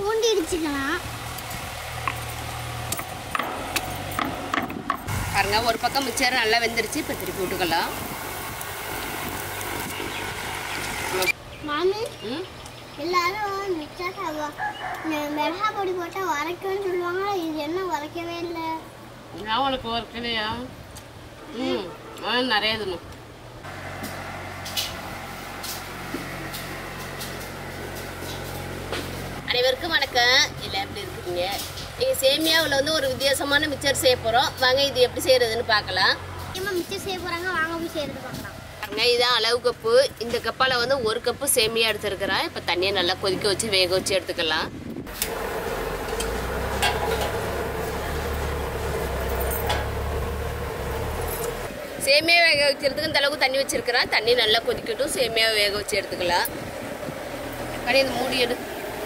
பூண்டு இடிச்சுக்கலாம் பாருங்க ஒரு பக்கம் மிச்சர் நல்லா வெந்துருச்சு இப்போ திருப்பி விட்டுக்கலாம் மாமி ம் எல்லாரும் மிச்சர் மிளகா பொடி போட்டால் வரைக்கும்னு சொல்லுவாங்க இது என்ன வரைக்கவே இல்லை நான் உனக்கு ஒர்க்கலையா ம் ஆ நிறைய தின்னும் அனைவருக்கும் வணக்கம் எல்லாம் எப்படி இருக்கீங்க நீங்கள் சேமியாவில் வந்து ஒரு வித்தியாசமான மிச்சர் செய்ய போகிறோம் வாங்க இது எப்படி செய்கிறதுன்னு பார்க்கலாம் முக்கியமாக மிச்சர் செய்ய போகிறாங்க வாங்க போய் செய்கிறது பார்க்கலாம் பாருங்க இதான் அளவு கப்பு இந்த கப்பால் வந்து ஒரு கப்பு சேமியா எடுத்துருக்கிறேன் இப்போ தண்ணியை நல்லா கொதிக்க வச்சு வேக வச்சு எடுத்துக்கலாம் சேமியா வேக வைக்கிறதுக்கு இந்த அளவுக்கு தண்ணி வச்சிருக்கிறேன் தண்ணி நல்லா கொதிக்கட்டும் சேமியாவை வேக வச்சு எடுத்துக்கலாம் கனி இந்த மூடி எடு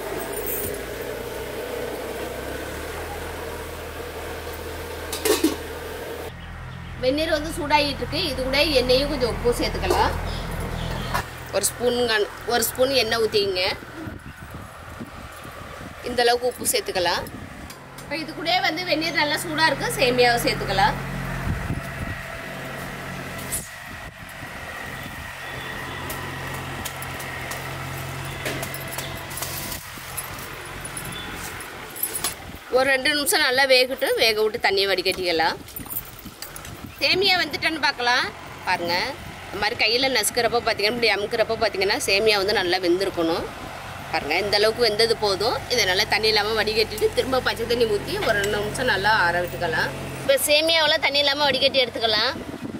வெந்நீர் வந்து சூடாகிட்டு இருக்கு இது கூட எண்ணெயும் கொஞ்சம் உப்பும் சேர்த்துக்கலாம் ஒரு ஸ்பூன் கண் ஒரு ஸ்பூன் எண்ணெய் ஊற்றிங்க இந்த அளவுக்கு உப்பு சேர்த்துக்கலாம் இப்போ இது கூட வந்து வெந்நீர் நல்லா சூடாக இருக்கு சேமியாவை சேர்த்துக்கலாம் ஒரு ரெண்டு நிமிஷம் நல்லா வேகட்டு வேக விட்டு தண்ணியை வடிகட்டிக்கலாம் சேமியா வந்துட்டேன்னு பார்க்கலாம் பாருங்க இந்த மாதிரி கையில் நசுக்கிறப்ப பார்த்தீங்கன்னா இப்படி அமுக்கிறப்ப பார்த்தீங்கன்னா சேமியா வந்து நல்லா வெந்திருக்கணும் பாருங்க இந்த அளவுக்கு வெந்தது போதும் இதை நல்லா தண்ணி இல்லாமல் வடிகட்டிட்டு திரும்ப பச்சை தண்ணி ஊற்றி ஒரு ரெண்டு நிமிஷம் நல்லா ஆற விட்டுக்கலாம் இப்போ சேமியாவெல்லாம் தண்ணி இல்லாமல் வடிகட்டி எடுத்துக்கலாம்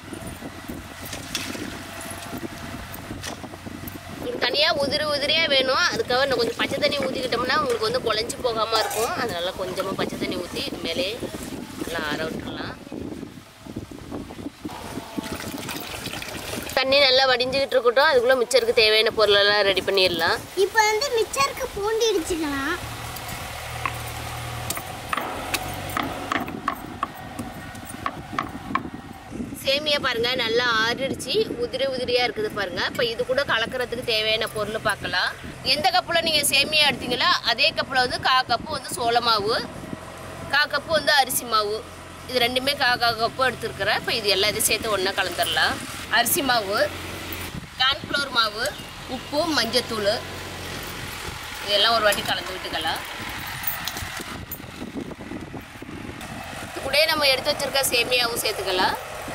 உங்களுக்கு தனியாக உதிரி உதிரியாக வேணும் அதுக்காக இன்னும் கொஞ்சம் பச்சை தண்ணி ஊற்றிக்கிட்டோம்னா உங்களுக்கு வந்து குழஞ்சி போகாமல் இருக்கும் அதனால கொஞ்சமாக பச்சை தண்ணி ஊற்றி மேலே நல்லா ஆற விட்டுக்கலாம் தண்ணி நல்லா வடிஞ்சுக்கிட்டு இருக்கட்டும் அதுக்குள்ளே மிச்சருக்கு தேவையான பொருளெல்லாம் ரெடி பண்ணிடலாம் இப்போ வந்து மிச்சருக்கு பூண்டு இடிச்சுக்கலாம் சேமியா பாருங்க நல்லா ஆறிடுச்சு உதிரி உதிரியா இருக்குது பாருங்க இப்போ இது கூட கலக்கிறதுக்கு தேவையான பொருள் பார்க்கலாம் எந்த கப்பில் நீங்கள் சேமியா எடுத்தீங்களோ அதே கப்பில் வந்து கா கப்பு வந்து சோள மாவு கா கப்பு வந்து அரிசி மாவு இது ரெண்டுமே கா கா கப்பு எடுத்துருக்கிறேன் இப்போ இது எல்லாத்தையும் சேர்த்து ஒன்றா கலந்துடலாம் அரிசி மாவு கார்ன்ஃப்ளவர் மாவு உப்பு மஞ்சத்தூள் இதெல்லாம் ஒரு வாட்டி கலந்து விட்டுக்கலாம் இது கூடயே நம்ம எடுத்து வச்சிருக்க சேமியாவும் சேர்த்துக்கலாம்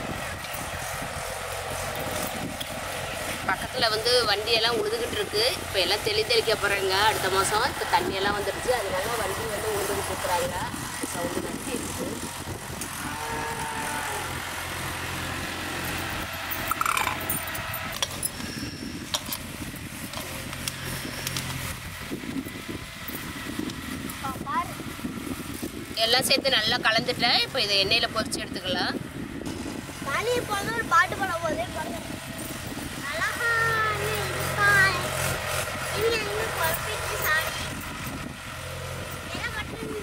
பக்கத்தில் வந்து வண்டியெல்லாம் உழுதுகிட்டு இருக்கு இப்போ எல்லாம் தெளி தெளிக்க போகிறாங்க அடுத்த மாதம் இப்போ தண்ணியெல்லாம் வந்துடுச்சு அதனால வண்டி வந்து உழுதுகிட்டு இருக்கிறாங்க சவுண்டு கட்டி இருக்கு எல்லாம் சேர்த்து நல்லா கலந்துட்டேன் இப்போ இதை எண்ணெயில் பொரிச்சு எடுத்துக்கலாம் மணி இப்போ வந்து ஒரு பாட்டு பாட போதே பாருங்க அழகான இருப்பாய் இன்னும் இன்னும் குழப்பிட்டு சாடி என்ன பண்ணுறது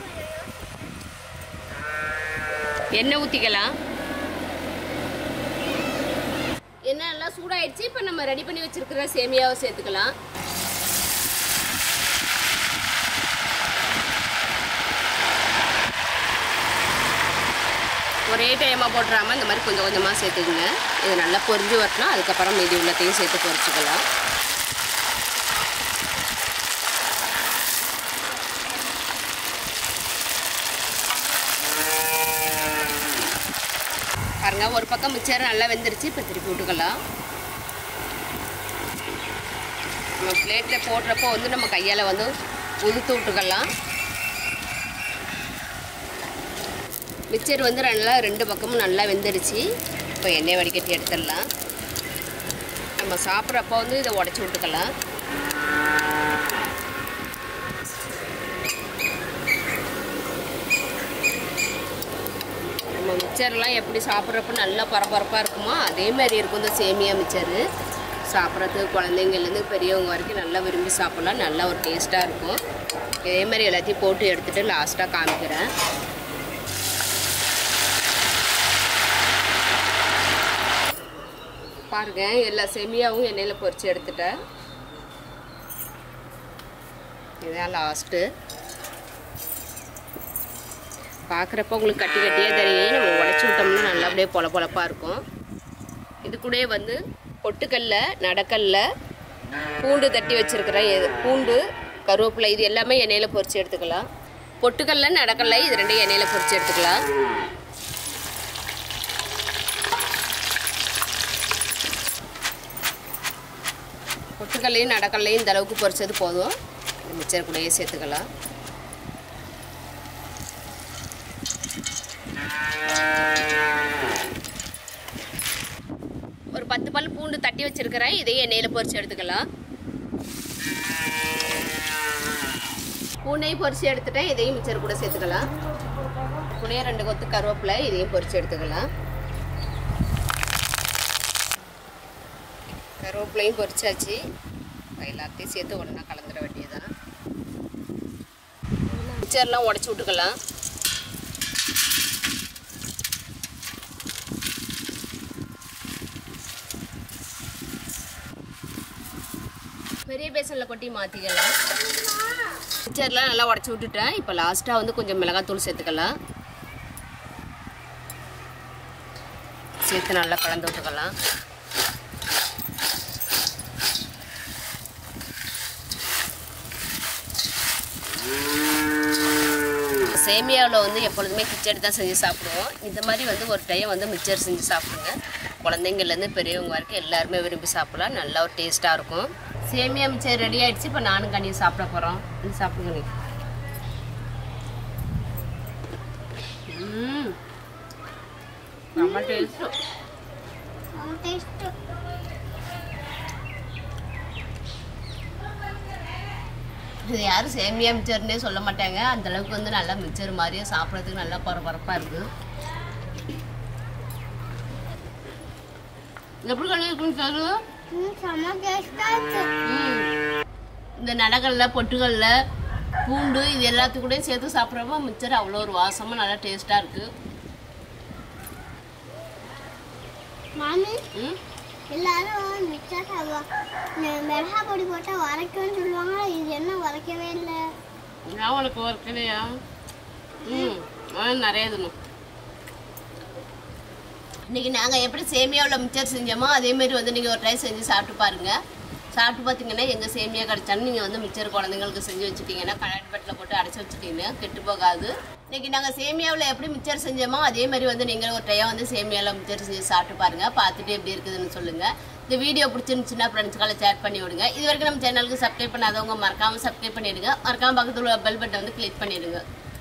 எண்ணெய் ஊற்றிக்கலாம் எண்ணெய் நல்லா சூடாயிடுச்சு இப்போ நம்ம ரெடி பண்ணி வச்சிருக்கிற சேமியாவை சேர்த்துக்கலாம் ஒரே டைமாக போட்டுறாம இந்த மாதிரி கொஞ்சம் கொஞ்சமாக சேர்த்துக்குங்க இது நல்லா பொரிஞ்சு வரணும் அதுக்கப்புறம் மீதி உள்ளத்தையும் சேர்த்து பொரிச்சுக்கலாம் பாருங்க ஒரு பக்கம் மிச்சர் நல்லா வெந்துருச்சு இப்போ திருப்பி விட்டுக்கலாம் நம்ம பிளேட்டில் போடுறப்போ வந்து நம்ம கையால் வந்து உதுத்து விட்டுக்கலாம் மிச்சர் வந்து நல்லா ரெண்டு பக்கமும் நல்லா வெந்துருச்சு இப்போ எண்ணெய் வடிகட்டி எடுத்துடலாம் நம்ம சாப்பிட்றப்போ வந்து இதை உடச்சி விட்டுக்கலாம் நம்ம மிச்சர்லாம் எப்படி சாப்பிட்றப்ப நல்லா பரபரப்பாக இருக்குமோ அதே மாதிரி இருக்கும் இந்த சேமியா மிச்சரு சாப்பிட்றதுக்கு குழந்தைங்கள்லேருந்து பெரியவங்க வரைக்கும் நல்லா விரும்பி சாப்பிட்லாம் நல்லா ஒரு டேஸ்ட்டாக இருக்கும் இதே மாதிரி எல்லாத்தையும் போட்டு எடுத்துகிட்டு லாஸ்ட்டாக காமிக்கிறேன் பாருங்க எல்லா செமியாவும் எண்ணெயில் பொரிச்சு எடுத்துட்டேன் இதுதான் லாஸ்ட்டு பார்க்குறப்ப உங்களுக்கு கட்டி கட்டியாக தெரியும் நம்ம உடச்சி விட்டோம்னா நல்லா அப்படியே பொல பொலப்பாக இருக்கும் இது கூடயே வந்து பொட்டுக்கல்ல நடக்கல்ல பூண்டு தட்டி வச்சிருக்கிறேன் எது- பூண்டு கருவேப்பிலை இது எல்லாமே எண்ணெயில் பொரிச்சு எடுத்துக்கலாம் பொட்டுக்கல்ல நடக்கல்ல இது ரெண்டையும் எண்ணெயில் பொரிச்சு எடுத்துக்கலாம் பொட்டுக்கல்லையும் நடக்கல்லையும் இந்த அளவுக்கு பொரிச்சது போதும் இந்த மிச்சர் கூடயே சேர்த்துக்கலாம் ஒரு பத்து பல் பூண்டு தட்டி வச்சிருக்கிறேன் இதையும் எண்ணெயில் பொரிச்சு எடுத்துக்கலாம் பூண்டையும் பொரிச்சு எடுத்துட்டேன் இதையும் மிச்சர் கூட சேர்த்துக்கலாம் கூடயே ரெண்டு கொத்து கருவேப்பிலை இதையும் பொரிச்சு எடுத்துக்கலாம் கருவேப்பிலையும் பொரிச்சாச்சு இப்ப எல்லாத்தையும் சேர்த்து ஒன்றா கலந்துட வேண்டியதுதான் மிச்சர்லாம் உடச்சி விட்டுக்கலாம் பெரிய பேசனில் கொட்டி மாற்றிக்கலாம் மிச்சர்லாம் நல்லா உடச்சி விட்டுட்டேன் இப்போ லாஸ்ட்டாக வந்து கொஞ்சம் மிளகாத்தூள் சேர்த்துக்கலாம் சேர்த்து நல்லா கலந்து விட்டுக்கலாம் சேமியாவில் வந்து எப்பொழுதுமே கிச்சடி தான் செஞ்சு சாப்பிடுவோம் இந்த மாதிரி வந்து ஒரு டைம் வந்து மிக்சர் செஞ்சு சாப்பிடுங்க குழந்தைங்கள்லேருந்து பெரியவங்க வரைக்கும் எல்லாருமே விரும்பி சாப்பிடலாம் நல்லா ஒரு டேஸ்ட்டாக இருக்கும் சேமியா மிக்சர் ரெடி ஆயிடுச்சு இப்போ நானும் கண்ணி சாப்பிட போகிறோம் இது சாப்பிடுங்க நீ ம் ரொம்ப டேஸ்ட்டு டேஸ்ட்டு இது யாரும் சேமியா மிச்சர்னே சொல்ல மாட்டாங்க அந்த அளவுக்கு வந்து நல்லா மிச்சர் மாதிரியே சாப்பிட்றதுக்கு நல்லா பரபரப்பாக இருக்குது எப்படி கழுவி இருக்குன்னு சொல்லு ம் செம்ம டேஸ்ட்டாக இருக்கு ம். இந்த நடகல்ல பொட்டுகல்ல பூண்டு இது எல்லாத்துக்கும் கூட சேர்த்து சாப்பிட்றப்ப மிச்சர் அவ்வளோ ஒரு வாசமாக நல்லா டேஸ்ட்டாக இருக்குது மாமி ம் எல்லாரும் மிக்சர் சாப்பிடுவாங்க மிளகா பொடி போட்டால் வரைக்கும்னு சொல்லுவாங்க இது என்ன வரைக்கவே இல்லை நான் உனக்கு ஒர்க்கலையா ம் அதான் நிறைய தின்னும் இன்னைக்கு நாங்கள் எப்படி சேமியாவில் மிச்சர் செஞ்சோமோ அதே மாதிரி வந்து நீங்கள் ஒரு டைம் செஞ்சு சாப்பிட்டு பாருங்க சாப்பிட்டு பார்த்தீங்கன்னா எங்கே சேமியா கிடைச்சாலும் நீங்கள் வந்து மிச்சர் குழந்தைங்களுக்கு செஞ்சு வச்சுட்டீங்கன்னா கண்ணாடி பட்டில் போட்டு அடைச்சி வச்சுட்டீங்கன்னா கெட்டு போகாது இன்னைக்கு நாங்கள் சேமியாவில் எப்படி மிச்சர் செஞ்சோமோ அதே மாதிரி வந்து நீங்கள் ஒரு டைம் வந்து சேமியாவில் மிச்சர் செஞ்சு சாப்பிட்டு பாருங்க பார்த்துட்டு எப்படி இருக்குதுன்னு சொல்லுங்கள் இந்த வீடியோ பிடிச்சிருந்துச்சுன்னா ஃப்ரெண்ட்ஸ்க்கால ஷேர் பண்ணி விடுங்க இது வரைக்கும் நம்ம சேனலுக்கு சப்ஸ்கிரைப் பண்ணாதவங்க மறக்காமல் சப்ஸ்கிரைப் பண்ணிடுங்க மறக்காமல் பக்கத்தில் உள்ள பெல் பட்டனை வந்து கிளிக் பண்ணிடுங்க